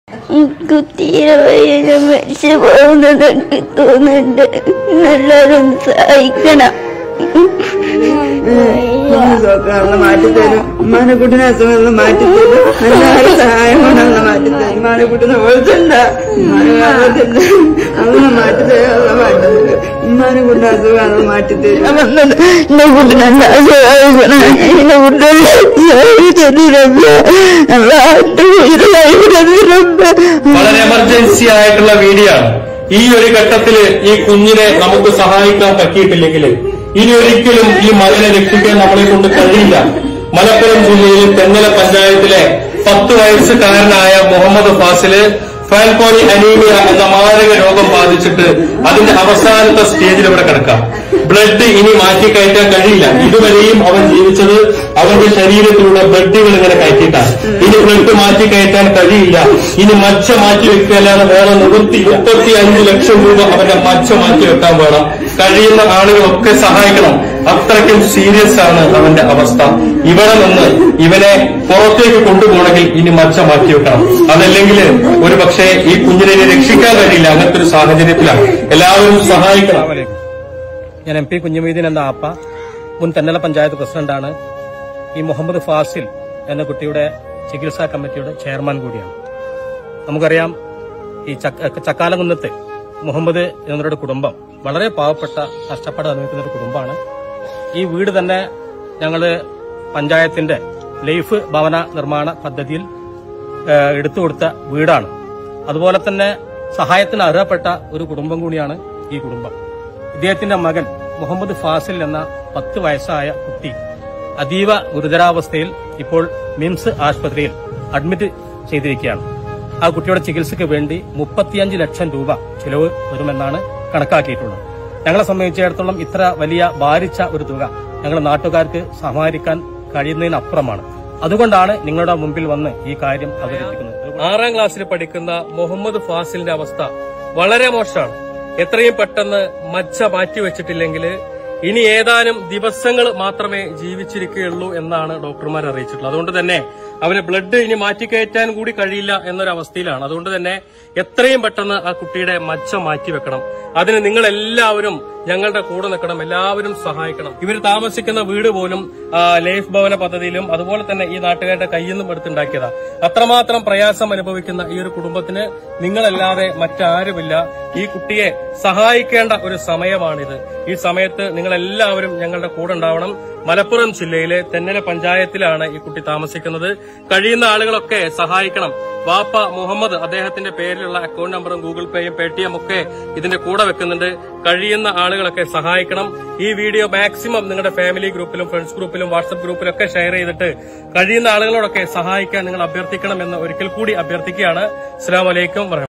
എനിക്ക് തീരെ വയ്യ മരിച്ചു പോകുന്നതൊക്കെ തോന്നുന്നുണ്ട് നല്ലൊരും സഹായിക്കണം സോക്കാണെന്ന് മാറ്റിത്തരും ഉമ്മാനെ കുട്ടിനെ അസുഖം മാറ്റിത്തരും എല്ലാവരും സഹായം കൊണ്ടൊന്ന് മാറ്റിത്തരും ഉമ്മാനെ കുട്ടിനെ ഓർത്തണ്ട ഉമ്മാനെ കാണത്തില്ല അതൊന്ന് മാറ്റിത്തരും അതൊന്ന് മാറ്റിത്തരും ഉമ്മാനെ കുട്ടിനെ അസുഖം മാറ്റിത്തരും എന്റെ കുട്ടിനെ സഹായിക്കണം എന്റെ കുട്ടിനെ വളരെ എമർജൻസി ആയിട്ടുള്ള വീഡിയോ ആണ് ഈ ഒരു ഘട്ടത്തില് ഈ കുഞ്ഞിനെ നമുക്ക് സഹായിക്കാൻ പറ്റിയിട്ടില്ലെങ്കിൽ ഇനി ഒരിക്കലും ഈ മകനെ രക്ഷിക്കാൻ നമ്മളെ കൊണ്ട് കഴിയില്ല മലപ്പുറം ജില്ലയിലെ തെന്നല പഞ്ചായത്തിലെ പത്ത് വയസ്സുകാരനായ മുഹമ്മദ് ഫാസില് ഫാൽക്കോണി അനീമിയ എന്ന മാരക രോഗം ബാധിച്ചിട്ട് അതിന്റെ അവസാനത്തെ സ്റ്റേജിൽ ഇവിടെ കിടക്കാം ബ്ലഡ് ഇനി മാറ്റി കയറ്റാൻ കഴിയില്ല ഇതുവരെയും അവൻ ജീവിച്ചത് അവന്റെ ശരീരത്തിലുള്ള ബ്ലഡുകൾ ഇങ്ങനെ കയറ്റിയിട്ടാണ് ഇനി ബ്ലഡ് മാറ്റി കയറ്റാൻ കഴിയില്ല ഇനി മച്ച മാറ്റി വെക്കല്ലാതെ വേറെ നിവൃത്തി മുപ്പത്തി അഞ്ച് ലക്ഷം രൂപ അവന്റെ മച്ച മാറ്റി വെക്കാൻ വേണം കഴിയുന്ന ആളുകളൊക്കെ സഹായിക്കണം അത്രയ്ക്കും സീരിയസ് ആണ് അവന്റെ അവസ്ഥ ഇവിടെ നിന്ന് ഇവനെ പുറത്തേക്ക് കൊണ്ടുപോകണമെങ്കിൽ ഇനി മച്ച മാറ്റി വെക്കണം അതല്ലെങ്കിൽ ഒരു പക്ഷേ ഈ കുഞ്ഞിനെ ഇനി രക്ഷിക്കാൻ കഴിയില്ല അങ്ങനത്തെ ഒരു സാഹചര്യത്തിലാണ് എല്ലാവരും സഹായിക്കണം ഞാൻ എം പി കുഞ്ഞുമീദീൻ എന്ന ആപ്പ മുൻ തെന്നല പഞ്ചായത്ത് പ്രസിഡന്റാണ് ഈ മുഹമ്മദ് ഫാസിൽ എന്ന കുട്ടിയുടെ ചികിത്സാ കമ്മിറ്റിയുടെ ചെയർമാൻ കൂടിയാണ് നമുക്കറിയാം ഈ ചക്ക- ചക്കാലകുന്നത്ത് മുഹമ്മദ് എന്നവരുടെ കുടുംബം വളരെ പാവപ്പെട്ട കഷ്ടപ്പാട് അനുഭവിക്കുന്ന ഒരു കുടുംബമാണ് ഈ വീട് തന്നെ ഞങ്ങള് പഞ്ചായത്തിന്റെ ലൈഫ് ഭവന നിർമ്മാണ പദ്ധതിയിൽ ഏഹ്, എടുത്തു കൊടുത്ത വീടാണ് അതുപോലെ തന്നെ സഹായത്തിന് അർഹപ്പെട്ട ഒരു കുടുംബം കൂടിയാണ് ഈ കുടുംബം ഇദ്ദേഹത്തിന്റെ മകൻ മുഹമ്മദ് ഫാസിൽ എന്ന പത്ത് വയസ്സായ കുട്ടി അതീവ ഗുരുതരാവസ്ഥയിൽ ഇപ്പോൾ മിംസ് ആശുപത്രിയിൽ അഡ്മിറ്റ് ചെയ്തിരിക്കുകയാണ് ആ കുട്ടിയുടെ ചികിത്സയ്ക്ക് വേണ്ടി മുപ്പത്തിയഞ്ച് ലക്ഷം രൂപ ചിലവ് വരുമെന്നാണ് കണക്കാക്കിയിട്ടുള്ളത് ഞങ്ങളെ സംബന്ധിച്ചിടത്തോളം ഇത്ര വലിയ ഭാരിച്ച ഒരു തുക ഞങ്ങളുടെ നാട്ടുകാർക്ക് സമാഹരിക്കാൻ കഴിയുന്നതിനപ്പുറമാണ് അതുകൊണ്ടാണ് നിങ്ങളുടെ മുമ്പിൽ വന്ന് ഈ കാര്യം അവതരിപ്പിക്കുന്നത് ആറാം ക്ലാസ്സിൽ പഠിക്കുന്ന മുഹമ്മദ് ഫാസിലിന്റെ അവസ്ഥ വളരെ മോശമാണ് എത്രയും പെട്ടെന്ന് മച്ച മാറ്റിവെച്ചിട്ടില്ലെങ്കിൽ ഇനി ഏതാനും ദിവസങ്ങൾ മാത്രമേ ജീവിച്ചിരിക്കുകയുള്ളൂ എന്നാണ് ഡോക്ടർമാർ അറിയിച്ചിട്ടുള്ളത് അതുകൊണ്ട് തന്നെ അവന് ബ്ലഡ് ഇനി മാറ്റിക്കയറ്റാൻ കൂടി കഴിയില്ല എന്നൊരു അവസ്ഥയിലാണ് അതുകൊണ്ട് തന്നെ എത്രയും പെട്ടെന്ന് ആ കുട്ടിയുടെ മച്ച മാറ്റിവെക്കണം അതിന് നിങ്ങൾ എല്ലാവരും ഞങ്ങളുടെ കൂടെ നിൽക്കണം എല്ലാവരും സഹായിക്കണം ഇവർ താമസിക്കുന്ന വീട് പോലും ആ, ലൈഫ് ഭവന പദ്ധതിയിലും അതുപോലെ തന്നെ ഈ നാട്ടുകാരുടെ കയ്യിൽ നിന്നും എടുത്തുണ്ടാക്കിയതാ അത്രമാത്രം പ്രയാസം അനുഭവിക്കുന്ന ഈ ഒരു കുടുംബത്തിന് നിങ്ങളല്ലാതെ മറ്റാരുമില്ല ഈ കുട്ടിയെ സഹായിക്കേണ്ട ഒരു സമയമാണിത് ഈ സമയത്ത് നിങ്ങൾ എല്ലാവരും ഞങ്ങളുടെ കൂടെ ഉണ്ടാവണം മലപ്പുറം ജില്ലയിലെ തെന്നല പഞ്ചായത്തിലാണ് ഈ കുട്ടി താമസിക്കുന്നത് കഴിയുന്ന ആളുകളൊക്കെ സഹായിക്കണം വാപ്പ മുഹമ്മദ് അദ്ദേഹത്തിന്റെ പേരിലുള്ള അക്കൗണ്ട് നമ്പറും ഗൂഗിൾ പേയും പേടിഎം ഒക്കെ ഇതിന്റെ കൂടെ വെക്കുന്നുണ്ട് കഴിയുന്ന ആളുകളൊക്കെ സഹായിക്കണം ഈ വീഡിയോ മാക്സിമം നിങ്ങളുടെ ഫാമിലി ഗ്രൂപ്പിലും ഫ്രണ്ട്സ് ഗ്രൂപ്പിലും വാട്സ്ആപ്പ് ഗ്രൂപ്പിലും ഒക്കെ ഷെയർ ചെയ്തിട്ട് കഴിയുന്ന ആളുകളോടൊക്കെ സഹായിക്കാൻ നിങ്ങൾ അഭ്യർത്ഥിക്കണം എന്ന് ഒരിക്കൽ കൂടി അഭ്യർത്ഥിക്കുകയാണ് അസ്സാം വലൈക്കും വരഹമുല്ല